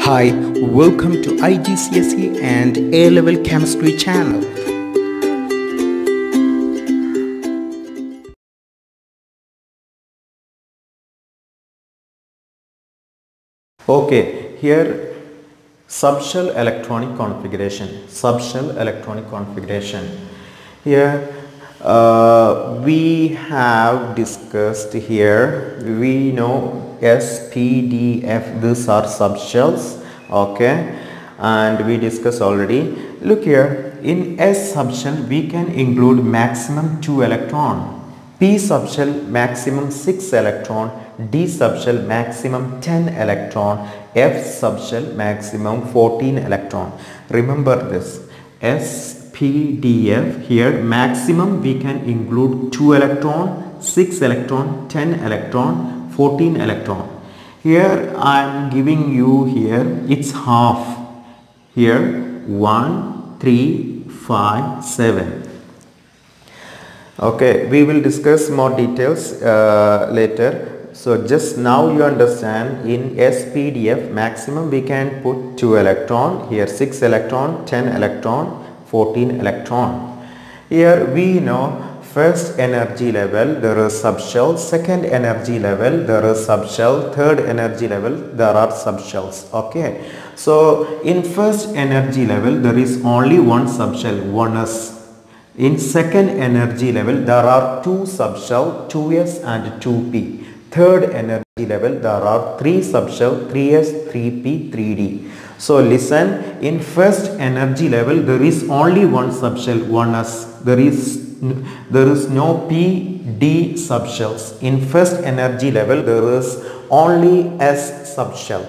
Hi, welcome to IGCSE and A Level Chemistry channel. Okay, here subshell electronic configuration. Subshell electronic configuration. Here uh, we have discussed here. We know SPDF. These are subshells. Okay, and we discussed already. Look here. In S subshell, we can include maximum two electron. P subshell maximum 6 electron, D subshell maximum 10 electron, F subshell maximum 14 electron. Remember this SPDF here maximum we can include 2 electron, 6 electron, 10 electron, 14 electron. Here I am giving you here it's half. Here 1, 3, 5, 7 okay we will discuss more details uh, later so just now you understand in spdf maximum we can put 2 electron here 6 electron 10 electron 14 electron here we know first energy level there is subshell second energy level there is subshell third energy level there are subshells okay so in first energy level there is only one subshell one s in second energy level, there are two subshell, 2s and 2p. Third energy level, there are three subshell, 3s, 3p, 3d. So listen, in first energy level, there is only one subshell, 1s. There is there is no p, d subshells. In first energy level, there is only s subshell.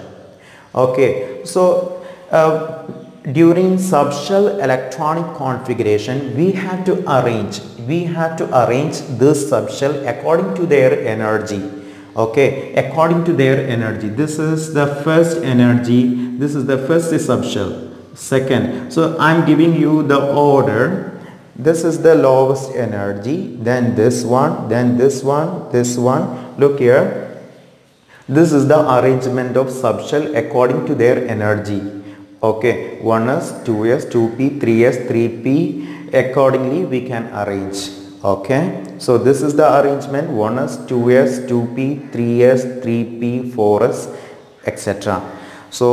Okay, so uh, during subshell electronic configuration we have to arrange we have to arrange this subshell according to their energy okay according to their energy this is the first energy this is the first subshell second so i'm giving you the order this is the lowest energy then this one then this one this one look here this is the arrangement of subshell according to their energy okay 1s 2s 2p 3s 3p accordingly we can arrange okay so this is the arrangement 1s 2s 2p 3s 3p 4s etc so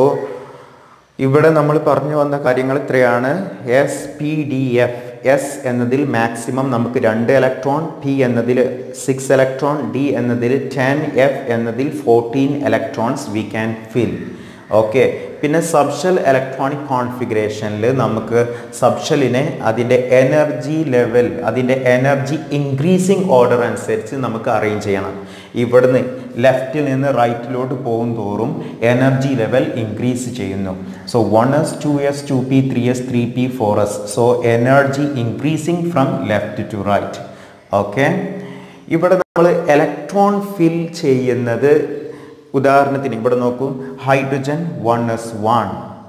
ഇവിടെ നമ്മൾ പറഞ്ഞു വന്ന കാര്യങ്ങൾ ഇത്രയാണ് S P D F S എന്നതിൽ maximum നമുക്ക് രണ്ട് electron P എന്നതിൽ സിക്സ് ഇലക്ട്രോൺ ഡി എന്നതിൽ ടെൻ എഫ് എന്നതിൽ fourteen electrons we can fill okay പിന്നെ സബ്ഷൽ ഇലക്ട്രോണിക് കോൺഫിഗറേഷനിൽ നമുക്ക് സബ്ഷലിനെ അതിൻ്റെ എനർജി ലെവൽ അതിൻ്റെ എനർജി ഇൻക്രീസിങ് ഓർഡർ അനുസരിച്ച് നമുക്ക് അറേഞ്ച് ചെയ്യണം ഇവിടുന്ന് ലെഫ്റ്റിൽ നിന്ന് റൈറ്റിലോട്ട് പോകും തോറും എനർജി ലെവൽ ഇൻക്രീസ് ചെയ്യുന്നു so one S two S two P three S three P four S so energy increasing from left to right okay ഇവിടെ നമ്മൾ ഇലക്ട്രോൺ ഫിൽ ചെയ്യുന്നത് ഉദാഹരണത്തിന് ഇവിടെ നോക്കൂ hydrogen one S one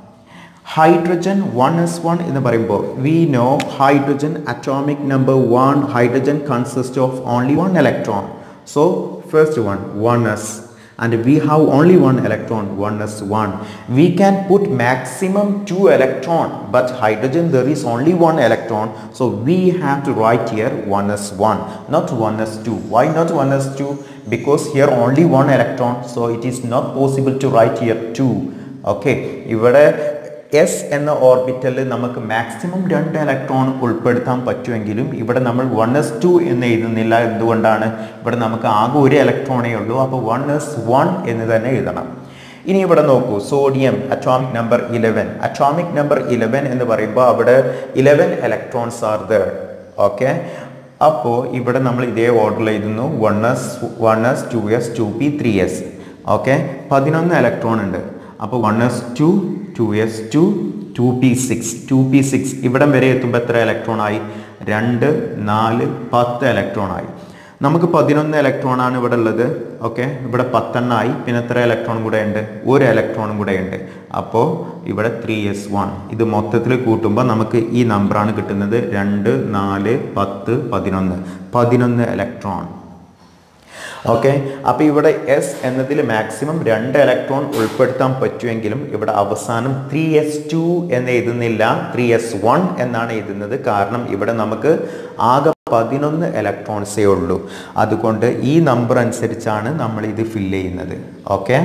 hydrogen one S one എന്ന് പറയുമ്പോൾ we know hydrogen atomic number one hydrogen consist of only one electron so first one one S and we have only one electron 1s1 we can put maximum two electron but hydrogen there is only one electron so we have to write here 1s1 not 1s2 why not 1s2 because here only one electron so it is not possible to write here 2 okay ഇവിടെ S എന്ന ഓർബിറ്റലിൽ നമുക്ക് maximum രണ്ട് electron ഉൾപ്പെടുത്താൻ പറ്റുമെങ്കിലും ഇവിടെ നമ്മൾ one S to എന്ന് എഴുതുന്നില്ല എന്തുകൊണ്ടാണ് ഇവിടെ നമുക്ക് ആകെ ഒരു ഇലക്ട്രോണേ ഉള്ളൂ അപ്പോൾ വൺ എസ് വൺ എന്ന് തന്നെ എഴുതണം ഇനി ഇവിടെ നോക്കൂ sodium atomic number eleven atomic number eleven എന്ന് പറയുമ്പോൾ അവിടെ eleven electrons are there okay അപ്പോൾ ഇവിടെ നമ്മൾ ഇതേ ഓർഡറിൽ എഴുതുന്നു one S one S two S two P three S okay പതിനൊന്ന് ഇലക്ട്രോൺ ഉണ്ട് അപ്പോൾ one S two two S two two P six two P six ഇവിടം വരെ എത്തുമ്പോൾ എത്ര ഇലക്ട്രോൺ ആയി രണ്ട് നാല് പത്ത് ഇലക്ട്രോൺ ആയി നമുക്ക് പതിനൊന്ന് ഇലക്ട്രോൺ ആണ് ഇവിടെ ഉള്ളത് ഓക്കെ ഇവിടെ പത്തെണ്ണായി പിന്നെ എത്ര ഇലക്ട്രോൺ കൂടെ ഉണ്ട് ഒരു ഇലക്ട്രോണും കൂടെ ഉണ്ട് അപ്പോൾ ഇവിടെ ത്രീ എസ് വൺ ഇത് മൊത്തത്തിൽ കൂട്ടുമ്പോൾ നമുക്ക് ഈ നമ്പറാണ് കിട്ടുന്നത് രണ്ട് നാല് പത്ത് പതിനൊന്ന് പതിനൊന്ന് ഇലക്ട്രോൺ ഓക്കെ അപ്പോൾ ഇവിടെ എസ് എന്നതിൽ മാക്സിമം രണ്ട് ഇലക്ട്രോൺ ഉൾപ്പെടുത്താൻ പറ്റുമെങ്കിലും ഇവിടെ അവസാനം ത്രീ എസ് ടു എന്ന് എഴുതുന്നില്ല ത്രീ എസ് വൺ എന്നാണ് എഴുതുന്നത് കാരണം ഇവിടെ നമുക്ക് ആകെ പതിനൊന്ന് ഇലക്ട്രോൺസേ ഉള്ളൂ അതുകൊണ്ട് ഈ നമ്പർ അനുസരിച്ചാണ് നമ്മൾ ഇത് ഫില്ല് ചെയ്യുന്നത് ഓക്കെ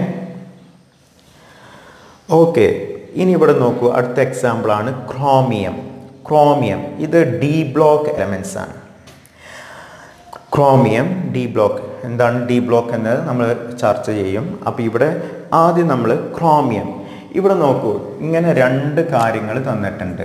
ഓക്കെ ഇനി ഇവിടെ നോക്കൂ അടുത്ത എക്സാമ്പിൾ ആണ് ക്രോമിയം ക്രോമിയം ഇത് ഡി ബ്ലോക്ക് എലമെൻസ് ആണ് ക്രോമിയം ഡി ബ്ലോക്ക് എന്താണ് ഡി ബ്ലോക്ക് എന്നത് നമ്മൾ ചർച്ച ചെയ്യും അപ്പോൾ ഇവിടെ ആദ്യം നമ്മൾ ക്രോമിയം ഇവിടെ നോക്കൂ ഇങ്ങനെ രണ്ട് കാര്യങ്ങൾ തന്നിട്ടുണ്ട്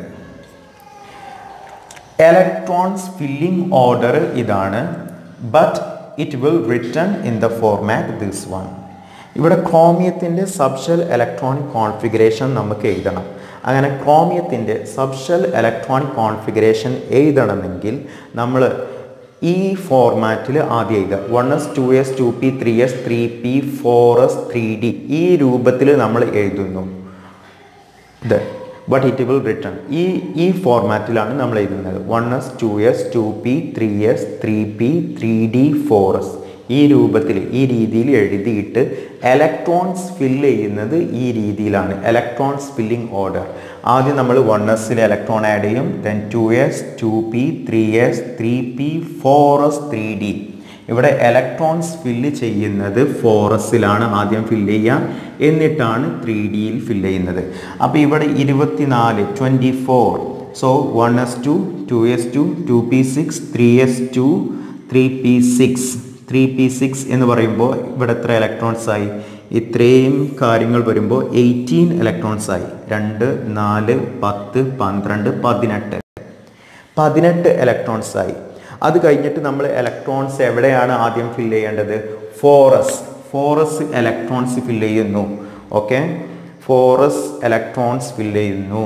ഇലക്ട്രോൺസ് ഫില്ലിംഗ് ഓർഡർ ഇതാണ് but it will return in the format this one ഇവിടെ ക്രോമിയത്തിൻ്റെ സബ്ഷൽ ഇലക്ട്രോണിക് കോൺഫിഗറേഷൻ നമുക്ക് എഴുതണം അങ്ങനെ ക്രോമിയത്തിൻ്റെ സബ്ഷൽ ഇലക്ട്രോണിക് കോൺഫിഗറേഷൻ എഴുതണമെങ്കിൽ നമ്മൾ ഈ ഫോർമാറ്റിൽ ആദ്യം എഴുതുക one S two S two P three S three P four S three D ഈ രൂപത്തിൽ നമ്മൾ എഴുതുന്നു ഇത് ബട്ട് ഇറ്റ് വിൽ റിട്ടേൺ ഈ ഈ ഫോർമാറ്റിലാണ് നമ്മൾ എഴുതുന്നത് one S two S two P three S three P three D four S ഈ രൂപത്തിൽ ഈ രീതിയിൽ എഴുതിയിട്ട് ഇലക്ട്രോൺസ് ഫില്ല് ചെയ്യുന്നത് ഈ രീതിയിലാണ് ഇലക്ട്രോൺസ് ഫില്ലിംഗ് ഓർഡർ ആദ്യം നമ്മൾ വൺ എസിൽ ഇലക്ട്രോൺ ആഡ് ചെയ്യും then two S two P three S three P four S three D ഇവിടെ ഇലക്ട്രോൺസ് ഫില്ല് ചെയ്യുന്നത് ഫോറസിലാണ് ആദ്യം ഫില്ല് ചെയ്യുക എന്നിട്ടാണ് ത്രീ ഡിയിൽ ഫില്ല് ചെയ്യുന്നത് അപ്പോൾ ഇവിടെ ഇരുപത്തിനാല് twenty four so one S two two S two two P six three S two three P six three P six എന്ന് പറയുമ്പോൾ ഇവിടെ എത്ര ഇലക്ട്രോൺസ് ആയി ഇത്രയും കാര്യങ്ങൾ വരുമ്പോൾ എയ്റ്റീൻ ഇലക്ട്രോൺസ് ആയി രണ്ട് നാല് പത്ത് പന്ത്രണ്ട് പതിനെട്ട് പതിനെട്ട് ഇലക്ട്രോൺസ് ആയി അത് കഴിഞ്ഞിട്ട് നമ്മൾ ഇലക്ട്രോൺസ് എവിടെയാണ് ആദ്യം ഫില്ല് ചെയ്യേണ്ടത് ഫോറസ് ഫോറസ് ഇലക്ട്രോൺസ് ഫില്ല് ചെയ്യുന്നു ഓക്കെ ഫോറസ് ഇലക്ട്രോൺസ് ഫില്ല് ചെയ്യുന്നു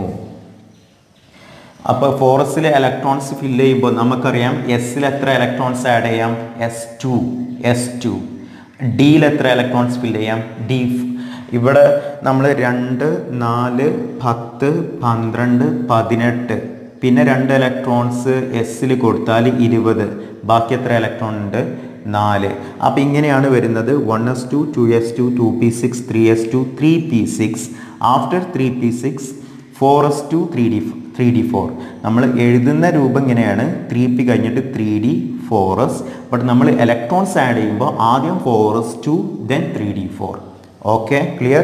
അപ്പോൾ ഫോറസിലെ ഇലക്ട്രോൺസ് ഫില്ല് ചെയ്യുമ്പോൾ നമുക്കറിയാം എസ്സിൽ എത്ര ഇലക്ട്രോൺസ് ആഡ് ചെയ്യാം എസ് ടു എസ് ടു ഡിയിൽ എത്ര ഇലക്ട്രോൺസ് ഫില്ല് ചെയ്യാം ഡി ഇവിടെ നമ്മൾ രണ്ട് നാല് പത്ത് പന്ത്രണ്ട് പതിനെട്ട് പിന്നെ രണ്ട് ഇലക്ട്രോൺസ് എസ്സിൽ കൊടുത്താൽ ഇരുപത് ബാക്കി എത്ര ഇലക്ട്രോൺ ഉണ്ട് നാല് അപ്പോൾ ഇങ്ങനെയാണ് വരുന്നത് one S two two S two two P six three S two three P six after three P six four S two three D three D four നമ്മൾ എഴുതുന്ന രൂപം ഇങ്ങനെയാണ് ത്രീ പി കഴിഞ്ഞിട്ട് three D four S but നമ്മൾ electrons add ചെയ്യുമ്പോൾ ആദ്യം four S two then three D four okay clear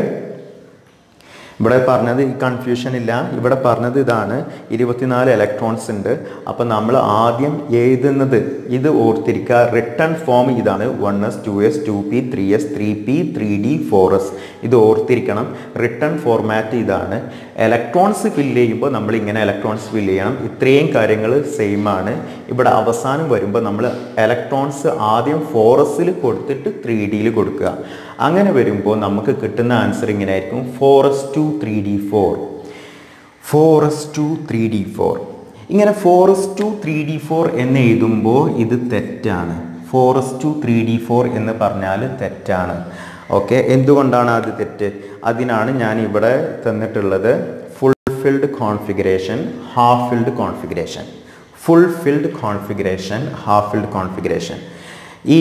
ഇവിടെ പറഞ്ഞത് ഈ കൺഫ്യൂഷൻ ഇല്ല ഇവിടെ പറഞ്ഞത് ഇതാണ് ഇരുപത്തിനാല് ഇലക്ട്രോൺസ് ഉണ്ട് അപ്പോൾ നമ്മൾ ആദ്യം എഴുതുന്നത് ഇത് ഓർത്തിരിക്കുക റിട്ടേൺ ഫോം ഇതാണ് one S two S two P three S three P three D four S ഇത് ഓർത്തിരിക്കണം റിട്ടേൺ ഫോർമാറ്റ് ഇതാണ് ഇലക്ട്രോൺസ് ഫില്ല് ചെയ്യുമ്പോൾ നമ്മൾ ഇങ്ങനെ ഇലക്ട്രോൺസ് ഫില്ല് ചെയ്യണം ഇത്രയും കാര്യങ്ങൾ സെയിം ആണ് ഇവിടെ അവസാനം വരുമ്പോൾ നമ്മൾ ഇലക്ട്രോൺസ് ആദ്യം ഫോറസിൽ കൊടുത്തിട്ട് ത്രീ ഡിയിൽ കൊടുക്കുക അങ്ങനെ വരുമ്പോൾ നമുക്ക് കിട്ടുന്ന ആൻസർ ഇങ്ങനെ ആയിരിക്കും four S two three D four four S two three D four ഇങ്ങനെ four S two three D four എന്ന് എഴുതുമ്പോൾ ഇത് തെറ്റാണ് four S two three D four എന്ന് പറഞ്ഞാൽ തെറ്റാണ് ഓക്കെ എന്തുകൊണ്ടാണ് അത് തെറ്റ് അതിനാണ് ഞാൻ ഇവിടെ തന്നിട്ടുള്ളത് full filled configuration half filled configuration full filled configuration half filled configuration ഈ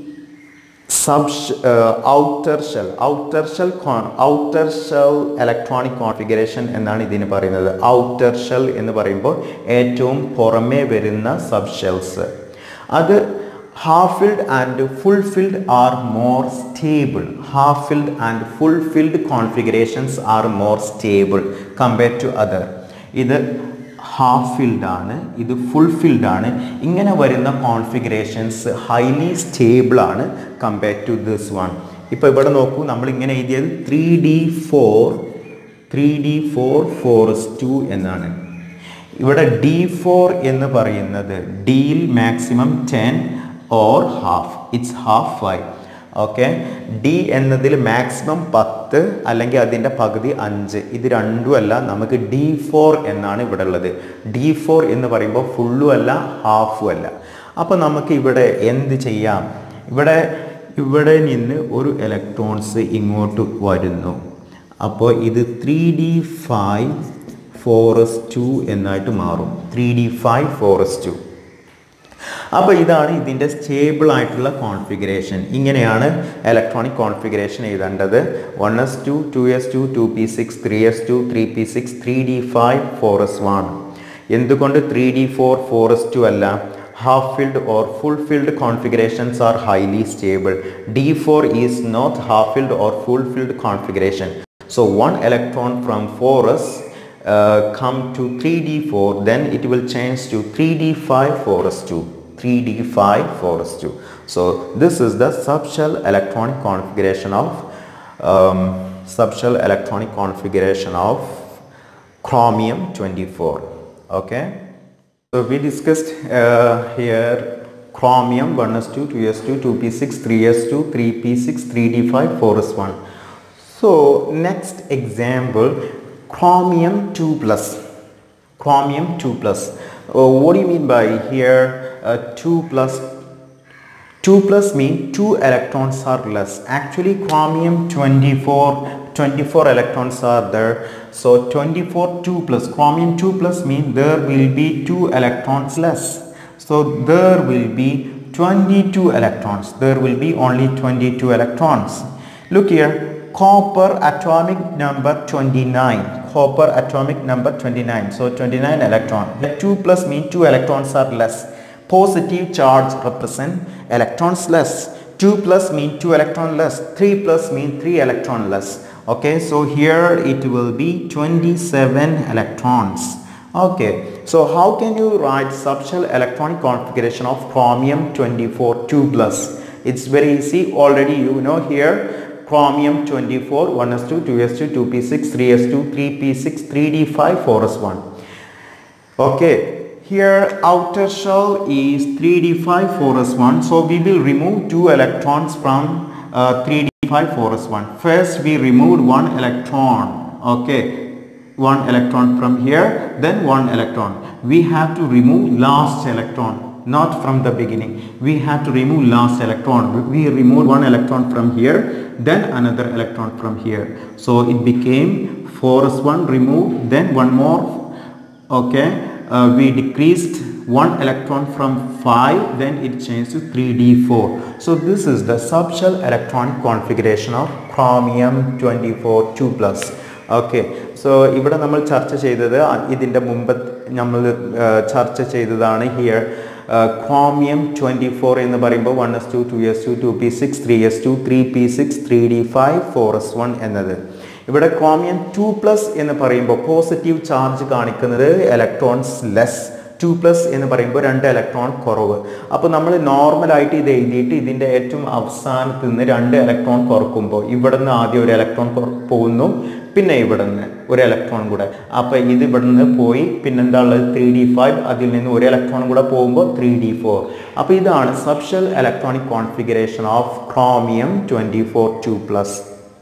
sub outer shell outer shell outer shell electronic configuration എന്നാണ് ഇതിന് പറയുന്നത് ഔട്ടർ ഷെൽ എന്ന് പറയുമ്പോൾ ഏറ്റവും പുറമേ വരുന്ന സബ് ഷെൽസ് അത് half filled and full filled are more stable half filled and full filled configurations are more stable compare to other ഇത് ഹാഫ് ഫിൽഡ് ആണ് ഇത് ഫുൾ ഫിൽഡ് ആണ് ഇങ്ങനെ വരുന്ന കോൺഫിഗറേഷൻസ് ഹൈലി സ്റ്റേബിൾ ആണ് കമ്പയർ ടു ദിസ് വൺ ഇപ്പോൾ ഇവിടെ നോക്കൂ നമ്മൾ ഇങ്ങനെ എഴുതിയത് three D four three D four four S two എന്നാണ് ഇവിടെ ഡി ഫോർ എന്ന് പറയുന്നത് ഡിയിൽ maximum ten or half it's half five okay D എന്നതിൽ മാക്സിമം പത്ത് അല്ലെങ്കിൽ അതിൻ്റെ പകുതി അഞ്ച് ഇത് രണ്ടും അല്ല നമുക്ക് ഡി ഫോർ എന്നാണ് ഇവിടെ ഉള്ളത് ഡി ഫോർ എന്ന് പറയുമ്പോൾ ഫുള്ളും അല്ല ഹാഫും അല്ല അപ്പോൾ നമുക്ക് ഇവിടെ എന്ത് ചെയ്യാം ഇവിടെ ഇവിടെ നിന്ന് ഒരു ഇലക്ട്രോൺസ് ഇങ്ങോട്ട് വരുന്നു അപ്പോൾ ഇത് three D five four S two എന്നായിട്ട് മാറും three D five four S two അപ്പോൾ ഇതാണ് ഇതിൻ്റെ സ്റ്റേബിൾ ആയിട്ടുള്ള കോൺഫിഗറേഷൻ ഇങ്ങനെയാണ് ഇലക്ട്രോണിക് കോൺഫിഗറേഷൻ എഴുതേണ്ടത് one S two two S two two P six three S two three P six three D five four S one എന്തുകൊണ്ട് three D four four S two അല്ല half filled or full filled configurations are highly stable. D4 is not half filled or full filled configuration. So one electron from 4s uh, come to 3D4 then it will change to 3D5 4s2. 3D5 4s2. So this is the subshell electronic configuration of um, subshell electronic configuration of chromium 24. Okay. So we discussed uh, here chromium 1s2, 2s2, 2p6, 3s2, 3p6, 3d5, 4s1. So next example chromium 2 plus. Chromium 2 plus. Uh, what do you mean by here uh, 2 plus 2 plus mean 2 electrons are less. Actually chromium 24 24 electrons are there. So 24 2 plus chromium 2 plus mean there will be 2 electrons less. So there will be 22 electrons. There will be only 22 electrons. Look here copper atomic number 29 copper atomic number 29 so 29 electron 2 plus mean 2 electrons are less positive charge represent electrons less 2 plus mean 2 electron less 3 plus mean 3 electron less okay so here it will be 27 electrons okay so how can you write subshell electronic configuration of chromium 24 2 plus it's very easy already you know here chromium 24 1s2 2s2 2p6 3s2 3p6 3d5 4s1 okay here outer shell is 3d5 4s1 so we will remove two electrons from uh, 3d5 4s1 first we removed one electron okay one electron from here then one electron we have to remove last electron not from the beginning we have to remove last electron we removed one electron from here then another electron from here so it became 4s1 removed then one more okay uh, we decreased one electron from 5 then it changed to 3d4 so this is the subshell electronic configuration of chromium 24 2 plus okay so ഇവിടെ നമ്മൾ ചർച്ച ചെയ്തത് ഇതിൻ്റെ മുമ്പ് നമ്മൾ ചർച്ച ചെയ്തതാണ് here chromium twenty four എന്ന് പറയുമ്പോൾ one S two two S two two P six three S two three P six three D five four S one എന്നത് ഇവിടെ ക്രോമിയം ടു പ്ലസ് എന്ന് പറയുമ്പോൾ പോസിറ്റീവ് ചാർജ് കാണിക്കുന്നത് ഇലക്ട്രോൺസ് ലെസ് ടു പ്ലസ് എന്ന് പറയുമ്പോൾ രണ്ട് ഇലക്ട്രോൺ കുറവ് അപ്പോൾ നമ്മൾ നോർമലായിട്ട് ഇത് എഴുതിയിട്ട് ഇതിൻ്റെ ഏറ്റവും അവസാനത്ത് നിന്ന് രണ്ട് ഇലക്ട്രോൺ കുറക്കുമ്പോൾ ഇവിടെ നിന്ന് ആദ്യം ഒരു ഇലക്ട്രോൺ പോകുന്നു പിന്നെ ഇവിടെ നിന്ന് ഒരു ഇലക്ട്രോൺ കൂടെ അപ്പോൾ ഇത് ഇവിടെ നിന്ന് പോയി പിന്നെന്താ ഉള്ളത് ത്രീ ഡി ഫൈവ് അതിൽ നിന്ന് ഒരു ഇലക്ട്രോൺ കൂടെ പോകുമ്പോൾ ത്രീ ഡി ഫോർ അപ്പോൾ ഇതാണ് subshell electronic configuration of chromium twenty four two plus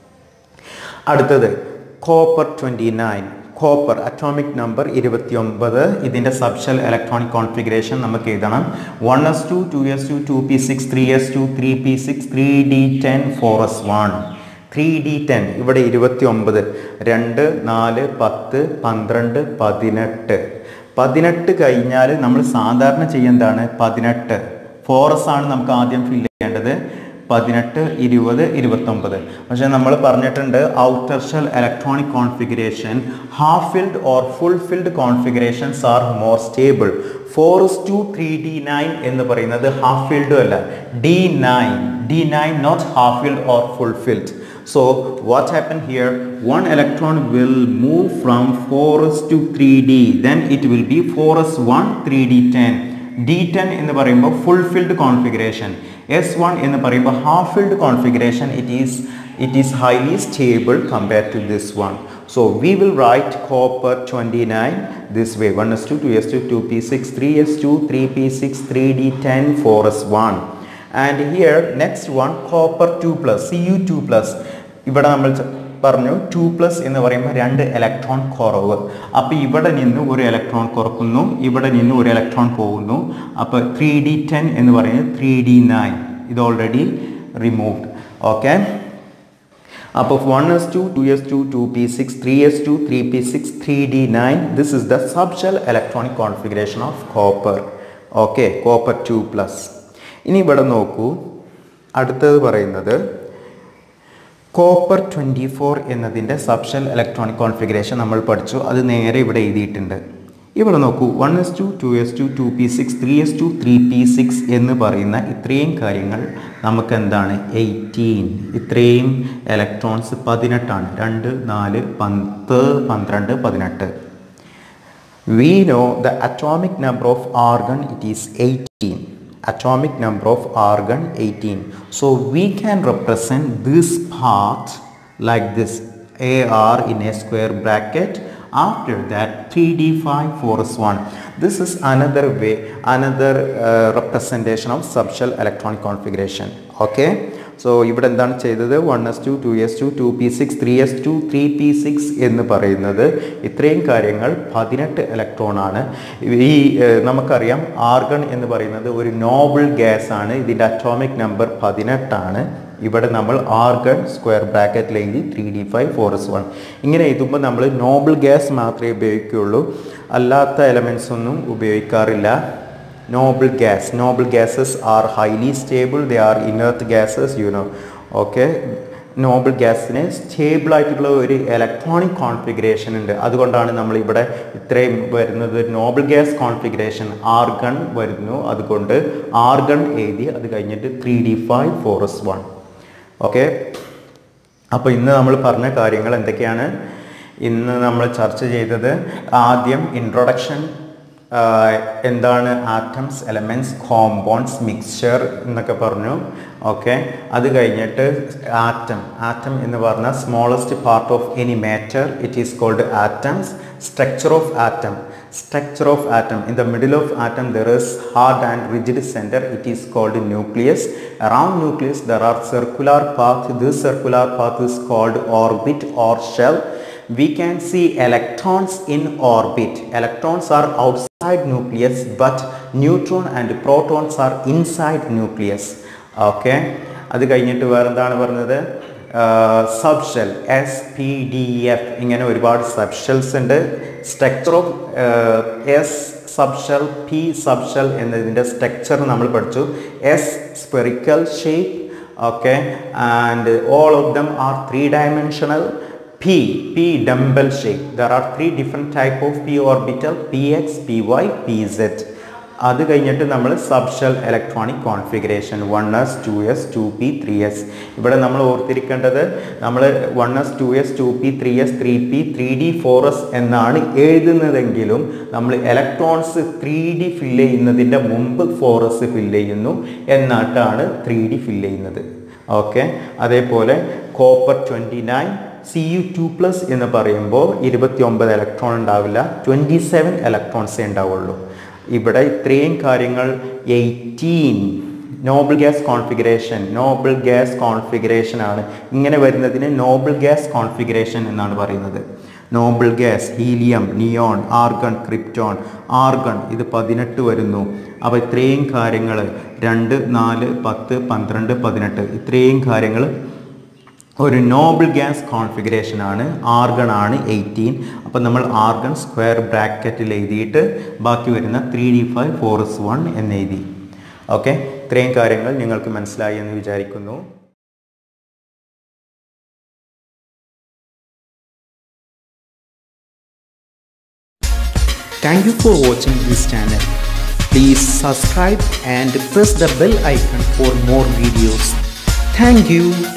അടുത്തത് copper twenty nine copper atomic number ഇരുപത്തിയൊമ്പത് ഇതിൻ്റെ സബ്ഷൽ ഇലക്ട്രോണിക് കോൺഫിഗറേഷൻ നമുക്ക് എഴുതണം one S two two S two two P six three S two three P six three D ten four S one three D ten ഇവിടെ ഇരുപത്തി ഒമ്പത് രണ്ട് നാല് പത്ത് പന്ത്രണ്ട് പതിനെട്ട് പതിനെട്ട് കഴിഞ്ഞാൽ നമ്മൾ സാധാരണ ചെയ്യുന്നതാണ് പതിനെട്ട് ഫോറസ് ആണ് നമുക്ക് ആദ്യം ഫില്ല് ചെയ്യേണ്ടത് പതിനെട്ട് ഇരുപത് ഇരുപത്തൊമ്പത് പക്ഷേ നമ്മൾ പറഞ്ഞിട്ടുണ്ട് outer shell electronic configuration half filled or full filled configurations are more stable four S two three D nine എന്ന് പറയുന്നത് ഹാഫ് ഫിൽഡും അല്ല D nine D nine not half filled or full filled So what happened here? One electron will move from 4s to 3d. Then it will be 4s1 3d10. D10 എന്ന് പറയുമ്പോൾ full filled configuration S one എന്ന് പറയുമ്പോൾ half filled configuration it is it is highly stable compare to this one So we will write copper 29 this way 1s2 2s2 2p6 3s2 3p6 3d10 4s1 and here next one copper 2 plus cu2 plus ഇവിടെ നമ്മൾ പറഞ്ഞു to plus എന്ന് പറയുമ്പോൾ രണ്ട് electron കുറവ് അപ്പോൾ ഇവിടെ നിന്ന് ഒരു ഇലക്ട്രോൺ കുറക്കുന്നു ഇവിടെ നിന്ന് ഒരു ഇലക്ട്രോൺ പോകുന്നു അപ്പോൾ ത്രീ ഡി ടെൻ എന്ന് പറയുന്നത് ത്രീ ഡി നയൻ ഇത് ഓൾറെഡി റിമൂവ്ഡ് ഓക്കെ അപ്പോൾ one S two two S two two P six three S two three P six three D nine this is the subshell electronic configuration of copper okay copper two plus ഇനി ഇവിടെ നോക്കൂ അടുത്തത് പറയുന്നത് copper twenty four എന്നതിൻ്റെ subshell electronic configuration നമ്മൾ പഠിച്ചു അത് നേരെ ഇവിടെ എഴുതിയിട്ടുണ്ട് ഇവിടെ നോക്കൂ one S two two S two two P six three S two three P six എന്ന് പറയുന്ന ഇത്രയും കാര്യങ്ങൾ നമുക്ക് എന്താണ് എയ്റ്റീൻ ഇത്രയും ഇലക്ട്രോൺസ് പതിനെട്ടാണ് രണ്ട് നാല് പത്ത് പന്ത്രണ്ട് പതിനെട്ട് we know the atomic number of argon it is 18 atomic number of argon 18 so we can represent this part like this ar in a square bracket after that 3d5 4s 1 this is another way another uh, representation of subshell electronic configuration okay so ഇവിടെ എന്താണ് ചെയ്തത് one S two two S two two P six three S two three P six എന്ന് പറയുന്നത് ഇത്രയും കാര്യങ്ങൾ പതിനെട്ട് electron ആണ് ഈ ഏഹ്, നമുക്കറിയാം ആർഗൺ എന്ന് പറയുന്നത് ഒരു നോബിൾ ഗ്യാസ് ആണ് ഇതിൻ്റെ അറ്റോമിക് നമ്പർ പതിനെട്ടാണ് ഇവിടെ നമ്മൾ ആർഗൺ സ്ക്വയർ ബ്രാക്കറ്റിൽ എഴുതി three D five four S one ഇങ്ങനെ എഴുതുമ്പോൾ നമ്മൾ നോബിൾ ഗ്യാസ് മാത്രമേ ഉപയോഗിക്കുകയുള്ളൂ അല്ലാത്ത എലമെൻസ് ഒന്നും ഉപയോഗിക്കാറില്ല noble gas noble gases are highly stable they are inert gases you know okay Noble ഗ്യാസിന് സ്റ്റേബിൾ ആയിട്ടുള്ള ഒരു ഇലക്ട്രോണിക് കോൺഫിഗറേഷൻ ഉണ്ട് അതുകൊണ്ടാണ് നമ്മൾ ഇവിടെ ഇത്രയും വരുന്നത് നോബിൾ ഗ്യാസ് കോൺഫിഗറേഷൻ ആർഗൺ വരുന്നു അതുകൊണ്ട് ആർഗൺ എഴുതി അത് കഴിഞ്ഞിട്ട് three D five four S one okay അപ്പോൾ ഇന്ന് നമ്മൾ പറഞ്ഞ കാര്യങ്ങൾ എന്തൊക്കെയാണ് ഇന്ന് നമ്മൾ ചർച്ച ചെയ്തത് ആദ്യം ഇൻട്രൊഡക്ഷൻ എന്താണ് ആറ്റംസ് എലമെൻറ്റ്സ് കോമ്പൗണ്ട്സ് മിക്സ്ചർ എന്നൊക്കെ പറഞ്ഞു ഓക്കെ അത് കഴിഞ്ഞിട്ട് ആറ്റം ആറ്റം എന്ന് പറഞ്ഞാൽ smallest part of any matter it is called atoms structure of atom structure of atom in the middle of atom there is hard and rigid center it is called nucleus around nucleus there are circular path this circular path is called orbit or shell we can see electrons in orbit electrons are outside nucleus but neutron and protons are inside nucleus okay അത് കഴിഞ്ഞിട്ട് വേറെന്താണ് പറഞ്ഞത് subshell S P D F ഇങ്ങനെ ഒരുപാട് subshells ഉണ്ട് structure of S subshell P subshell എന്നതിൻ്റെ structure നമ്മൾ പഠിച്ചു S spherical shape okay and all of them are three dimensional P, P dumbbell shape. There are three different type of P orbital, Px, Py, Pz. അത് കഴിഞ്ഞിട്ട് നമ്മൾ subshell electronic configuration one S two S two P three S ഇവിടെ നമ്മൾ ഓർത്തിരിക്കേണ്ടത് നമ്മൾ one S two S two P three S three P three D four S എന്നാണ് എഴുതുന്നതെങ്കിലും നമ്മൾ ഇലക്ട്രോൺസ് ത്രീ ഡി ഫില്ല് ചെയ്യുന്നതിൻ്റെ മുമ്പ് ഫോർ എസ് ഫില്ല് ചെയ്യുന്നു എന്നിട്ടാണ് ത്രീ ഡി ഫില്ല് ചെയ്യുന്നത് ഓക്കെ അതേപോലെ copper twenty nine C U two plus എന്ന് പറയുമ്പോൾ ഇരുപത്തി ഒമ്പത് ഇലക്ട്രോൺ ഉണ്ടാവില്ല ട്വൻറ്റി സെവൻ ഇലക്ട്രോൺസേ ഉണ്ടാവുള്ളൂ ഇവിടെ ഇത്രയും കാര്യങ്ങൾ eighteen noble gas configuration noble gas configuration ആണ് ഇങ്ങനെ വരുന്നതിന് നോബിൾ ഗ്യാസ് കോൺഫിഗറേഷൻ എന്നാണ് പറയുന്നത് noble gas helium neon argon krypton argon ഇത് പതിനെട്ട് വരുന്നു അപ്പോൾ ഇത്രയും കാര്യങ്ങൾ രണ്ട് നാല് പത്ത് പന്ത്രണ്ട് പതിനെട്ട് ഇത്രയും കാര്യങ്ങൾ ഒരു നോബിൾ ഗ്യാസ് കോൺഫിഗറേഷൻ ആണ് ആർഗൺ ആണ് എയ്റ്റീൻ അപ്പോൾ നമ്മൾ ആർഗൺ സ്ക്വയർ ബ്രാക്കറ്റിൽ എഴുതിയിട്ട് ബാക്കി വരുന്ന three D five four S one എന്ന് എഴുതി ഓക്കെ ഇത്രയും കാര്യങ്ങൾ നിങ്ങൾക്ക് മനസ്സിലായി എന്ന് വിചാരിക്കുന്നു Thank you for watching this channel. Please subscribe and press the bell icon for more videos. Thank you.